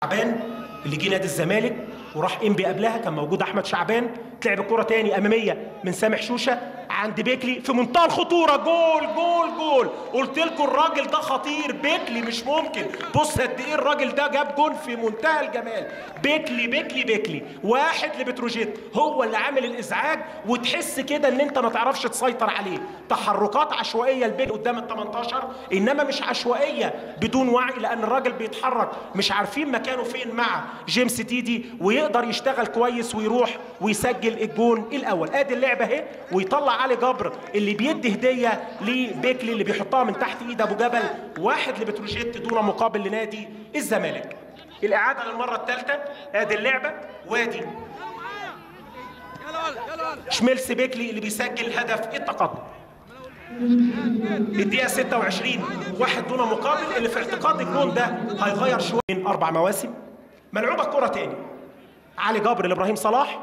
شعبان اللي جه نادي الزمالك وراح انبي قبلها كان موجود احمد شعبان تلعب الكره تاني اماميه من سامح شوشه عند بيكلي في منتهى الخطوره جول جول جول قلت لكم الراجل ده خطير بيكلي مش ممكن بص قد ايه الراجل ده جاب جول في منتهى الجمال بيكلي بيكلي بيكلي واحد لبتروجيت هو اللي عامل الازعاج وتحس كده ان انت ما تعرفش تسيطر عليه تحركات عشوائيه البيكلي قدام ال 18 انما مش عشوائيه بدون وعي لان الراجل بيتحرك مش عارفين مكانه فين مع جيمس تيدي ويقدر يشتغل كويس ويروح ويسجل الجون الاول ادي اللعبه اهي ويطلع علي جبر اللي بيدي هديه لبيكلي اللي بيحطها من تحت ايد ابو جبل واحد لبتروجيت دون مقابل لنادي الزمالك الاعاده للمره الثالثه ادي اللعبه وادي شميلس بيكلي اللي بيسجل هدف التقدم الدقيقة 26 واحد دون مقابل اللي في اعتقاد الجون ده هيغير شوية من أربع مواسم ملعوبة الكرة تاني علي جبر لإبراهيم صلاح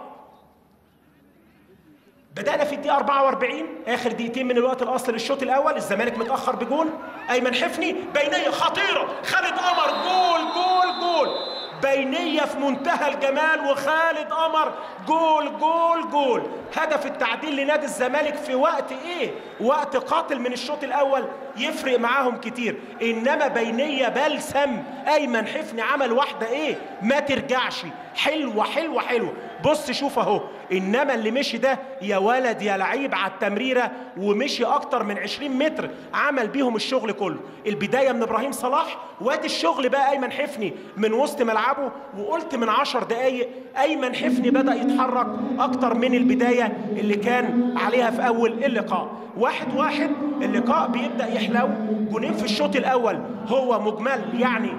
بدأنا في الدقيقة 44 آخر دقيقتين من الوقت الأصلي للشوط الأول الزمالك متأخر بجون أيمن حفني بينية خطيرة خالد قمر جول جول جول بينية في منتهى الجمال وخالد قمر جول جول جول هدف التعديل لنادي الزمالك في وقت ايه وقت قاتل من الشوط الاول يفرق معاهم كتير انما بينية بلسم ايمن حفني عمل واحدة ايه ما ترجعش حلوة حلوة حلوة بص شوف اهو انما اللي مشي ده يا ولد يا لعيب على التمريرة ومشي اكتر من 20 متر عمل بيهم الشغل كله البداية من ابراهيم صلاح وادي الشغل بقى ايمن حفني من وسط ملعبه وقلت من عشر دقايق ايمن حفني بدأ يتحرك اكتر من البداية اللي كان عليها في اول اللقاء واحد واحد اللقاء بيبدأ يحلو جونين في الشوط الاول هو مجمل يعني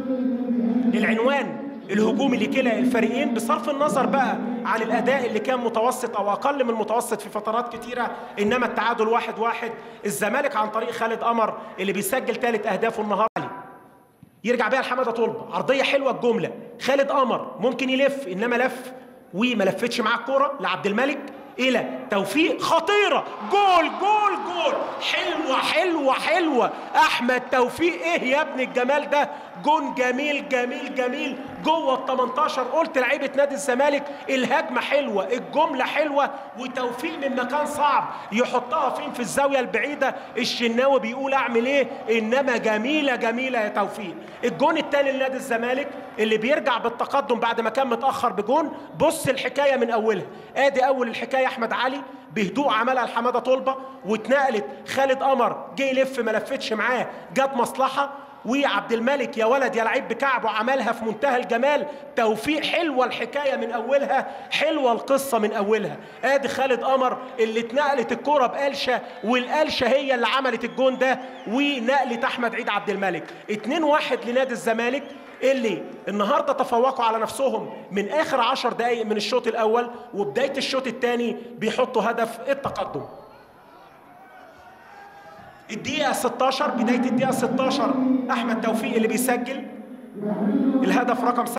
العنوان الهجومي لكلا الفريقين بصرف النظر بقى عن الاداء اللي كان متوسط او اقل من المتوسط في فترات كتيره انما التعادل واحد واحد الزمالك عن طريق خالد قمر اللي بيسجل ثالث اهدافه النهارده يرجع بيها لحماده طلبه عرضيه حلوه الجمله خالد قمر ممكن يلف انما لف وما لفتش معاه الكوره لعبد الملك الى توفيق خطيره جول جول جول حلوه حلوه حلوه احمد توفيق ايه يا ابن الجمال ده جون جميل جميل جميل جوه ال 18 قلت لعيبه نادي الزمالك الهجمه حلوه الجمله حلوه وتوفيق من مكان صعب يحطها فين في الزاويه البعيده الشناوي بيقول اعمل ايه انما جميله جميله يا توفيق الجون الثاني لنادي الزمالك اللي بيرجع بالتقدم بعد ما كان متاخر بجون بص الحكايه من اولها ادي اول الحكايه احمد علي بهدوء عملها لحماده طلبه واتنقلت خالد قمر جه يلف ما لفتش معاه جت مصلحه وعبد الملك يا ولد يا لعيب بكعبه عملها في منتهى الجمال توفيق حلوه الحكايه من اولها حلوه القصه من اولها ادي خالد قمر اللي اتنقلت الكره بقلشه والقلشه هي اللي عملت الجون ده ونقلت احمد عيد عبد الملك 2 1 لنادي الزمالك اللي النهارده تفوقوا على نفسهم من اخر عشر دقائق من الشوط الاول وبدايه الشوط الثاني بيحطوا هدف التقدم الدقيقة 16 بداية الدقيقة 16 أحمد توفيق اللي بيسجل الهدف رقم